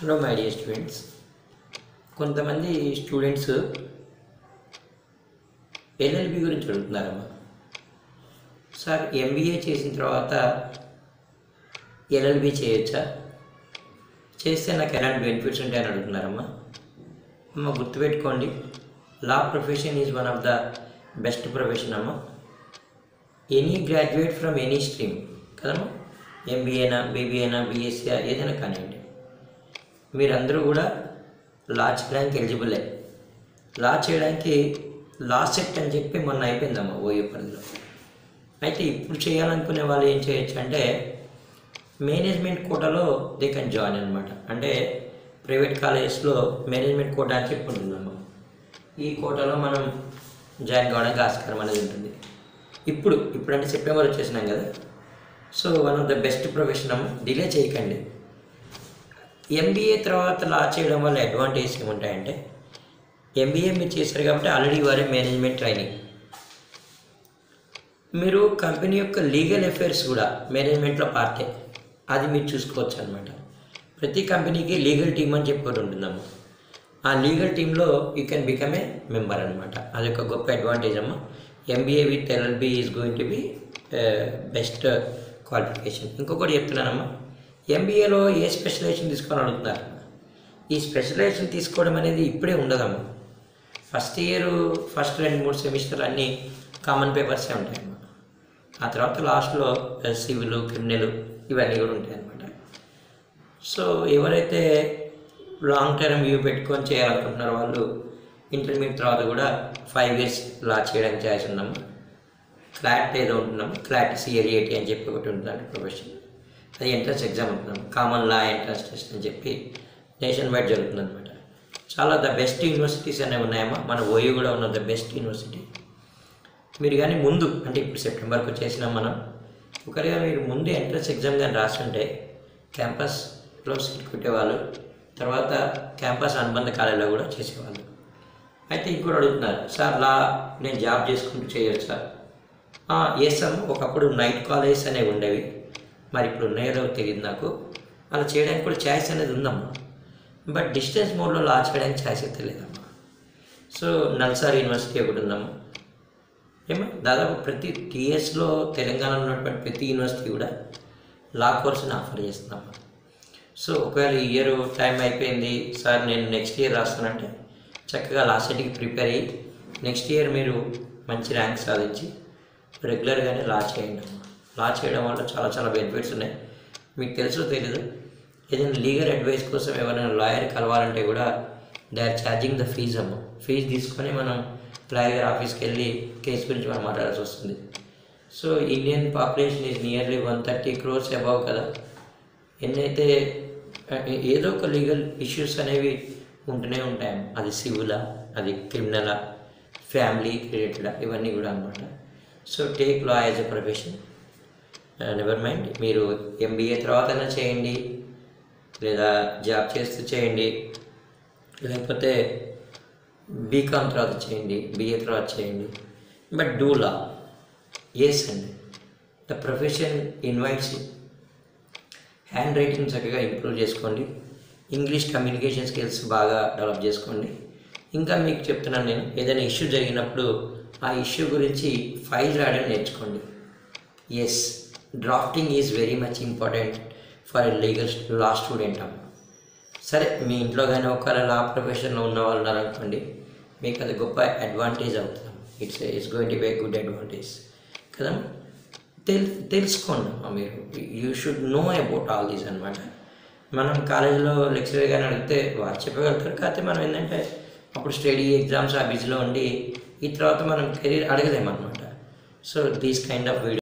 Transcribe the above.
hello my dear students కొంతమంది students LLB గురించి అడుగుతున్నారమ్మా సార్ ఎంబీఏ చేసిన తర్వాత ఎల్ఎల్బి చేయొచ్చా చేస్తే నాకు ఎలాంటి బెనిఫిట్స్ ఉంటాయని అడుగుతున్నారమ్మా అమ్మ గుర్తుపెట్టుకోండి law profession is one of the best profession అమ్మా any graduate from any stream కదమ్మా ఎంబీఏనా బీబీఏనా బీఎస్సీ ఏదైనా కానివ్వండి మీరందరూ కూడా లా చేయడానికి ఎలిజిబులే లా చేయడానికి లా సెట్ అని చెప్పి మొన్న అయిపోయిందమ్మా ఓయూ పరిధిలో అయితే ఇప్పుడు చేయాలనుకునే వాళ్ళు ఏం చేయొచ్చు అంటే మేనేజ్మెంట్ కోటాలో దే కెన్ జాయిన్ అనమాట అంటే ప్రైవేట్ కాలేజెస్లో మేనేజ్మెంట్ కోటా అని చెప్పి ఉంటుందమ్మా ఈ కోటాలో మనం జాయిన్ కావడానికి ఆస్కారం అనేది ఉంటుంది ఇప్పుడు ఇప్పుడంటే సెప్టెంబర్ వచ్చేసినాం కదా so one of the best profession అమ్మ డిలే చేయకండి ఎంబీఏ తర్వాత లా చేయడం వల్ల అడ్వాంటేజ్ ఏముంటాయంటే ఎంబీఏ మీరు చేశారు కాబట్టి ఆల్రెడీ వారే మేనేజ్మెంట్ ట్రైనింగ్ మీరు కంపెనీ యొక్క లీగల్ అఫైర్స్ కూడా మేనేజ్మెంట్లో పార్టే అది మీరు చూసుకోవచ్చు అనమాట ప్రతి కంపెనీకి లీగల్ టీమ్ అని చెప్పి ఒకటి ఉంటుందమ్మా ఆ లీగల్ టీంలో you can become a member అనమాట అది ఒక గొప్ప అడ్వాంటేజ్ అమ్మా MBA with LLB is going to be best qualification ఇంకొకటి చెప్తున్నానమ్మా ఎంబీఏలో ఏ స్పెషలైజేషన్ తీసుకోవాలని అడుగుతున్నారు ఈ స్పెషలైజేషన్ తీసుకోవడం అనేది ఇప్పుడే ఉండదమ్మా ఫస్ట్ ఇయర్ ఫస్ట్ రెండు మూడు సెమిస్టర్ అన్నీ కామన్ పేపర్సే ఉంటాయన్నమాట ఆ తర్వాత లాస్ట్లో సివిల్ క్రిమినల్ ఇవన్నీ కూడా ఉంటాయి అన్నమాట సో ఎవరైతే లాంగ్ టర్మ్ వ్యూ పెట్టుకొని చేయాలనుకుంటున్నారో వాళ్ళు ఇంటర్మీడియట్ తర్వాత కూడా ఫైవ్ ఇయర్స్ లా చేయడానికి ఛాయిస్ ఉన్నాము క్లాట్ ఏదో ఉంటున్నాము క్లాట్ సిఎల్ఏటి అని చెప్పి ఒకటి ఉంటుంది ప్రొఫెషన్ అది ఎంట్రన్స్ ఎగ్జామ్ ఉంటున్నాము కామన్ లా ఎంట్రన్స్ టెస్ట్ అని చెప్పి నేషన్ వైడ్ జరుగుతుంది అనమాట చాలా ద బెస్ట్ యూనివర్సిటీస్ అనేవి ఉన్నాయమ్మా మన ఓయూ కూడా ఉన్న ద బెస్ట్ యూనివర్సిటీ మీరు కానీ ముందు అంటే ఇప్పుడు సెప్టెంబర్కి వచ్చేసినాం మనం ఒకరిగా మీరు ముందు ఎంట్రన్స్ ఎగ్జామ్ కానీ రాస్తుంటే క్యాంపస్లో సీట్ కొట్టేవాళ్ళు తర్వాత క్యాంపస్ అనుబంధ కాలేజీలో కూడా చేసేవాళ్ళు అయితే ఇంకోటి అడుగుతున్నారు సార్ లా నేను జాబ్ చేసుకుంటూ చేయొచ్చా ఎస్ అమ్మ ఒకప్పుడు నైట్ కాలేజెస్ అనేవి ఉండేవి మరి ఇప్పుడు ఉన్నాయో లేవో తెలియదు నాకు అలా చేయడానికి కూడా ఛాయిస్ అనేది ఉందమ్మా బట్ డిస్టెన్స్ మోడ్లో లా చేయడానికి ఛాయిస్ అయితే లేదమ్మా సో నల్సార్ యూనివర్సిటీ ఒకటి ఉందమ్మా ఏమో దాదాపు ప్రతి టీఎస్లో తెలంగాణలో ఉన్నటువంటి ప్రతి యూనివర్సిటీ కూడా లా కోర్సుని ఆఫర్ చేస్తున్నాము సో ఒకవేళ ఈ ఇయర్ టైం అయిపోయింది సార్ నేను నెక్స్ట్ ఇయర్ రాస్తానంటే చక్కగా లా సెట్కి ప్రిపేర్ అయ్యి నెక్స్ట్ ఇయర్ మీరు మంచి ర్యాంక్ సాధించి రెగ్యులర్గానే లా చేయండి అమ్మా లా చేయడం వల్ల చాలా చాలా బెనిఫిట్స్ ఉన్నాయి మీకు తెలుసో తెలీదు ఏదైనా లీగల్ అడ్వైస్ కోసం ఎవరైనా లాయర్ కలవాలంటే కూడా they are charging the fees అమ్మ ఫీజు తీసుకొని మనం లాయర్ గారి ఆఫీస్కి వెళ్ళి కేసు గురించి మనం మాట్లాడాల్సి వస్తుంది so Indian population is nearly one thirty crores above కదా ఎన్నైతే ఏదో ఒక లీగల్ ఇష్యూస్ అనేవి ఉంటూనే ఉంటాయి అది సివిలా అది క్రిమినలా ఫ్యామిలీ రిలేటెడా ఇవన్నీ కూడా అనమాట so take law as a profession never mind మీరు ఎంబీఏ తర్వాతైనా చేయండి లేదా జాబ్ చేస్తూ చేయండి లేకపోతే బీకామ్ తర్వాత చేయండి బీఏ తర్వాత చేయండి బట్ డూ లా ఎస్ అండి the profession invites hand writing చక్కగా ఇంప్రూవ్ చేసుకోండి ఇంగ్లీష్ కమ్యూనికేషన్ స్కిల్స్ బాగా డెవలప్ చేసుకోండి ఇంకా మీకు చెప్తున్నాను నేను ఏదైనా ఇష్యూ జరిగినప్పుడు ఆ ఇష్యూ గురించి ఫైల్ రాయడం నేర్చుకోండి as drafting is very much important for a legal law student అమ్మ సరే మీ ఇంట్లో కానీ ఒక లా ప్రొఫెషన్లో ఉన్న వాళ్ళు ఉన్నారనుకోండి మీకు అది గొప్ప అడ్వాంటేజ్ అవుతుంది it's it's going to be good advantage కదా తెల్ తెలుసుకోండి అమ్మా మీరు you should know about all these అనమాట మనం కాలేజీలో లెక్చరర్ కానీ అడిగితే వారు చెప్పగలుగుతారు కాకపోతే మనం ఏంటంటే అప్పుడు స్టడీ ఎగ్జామ్స్ ఆ బిజీలో ఉండి ఈ తర్వాత మనం కెరీర్ అడగలేమన్నమాట so these kind of video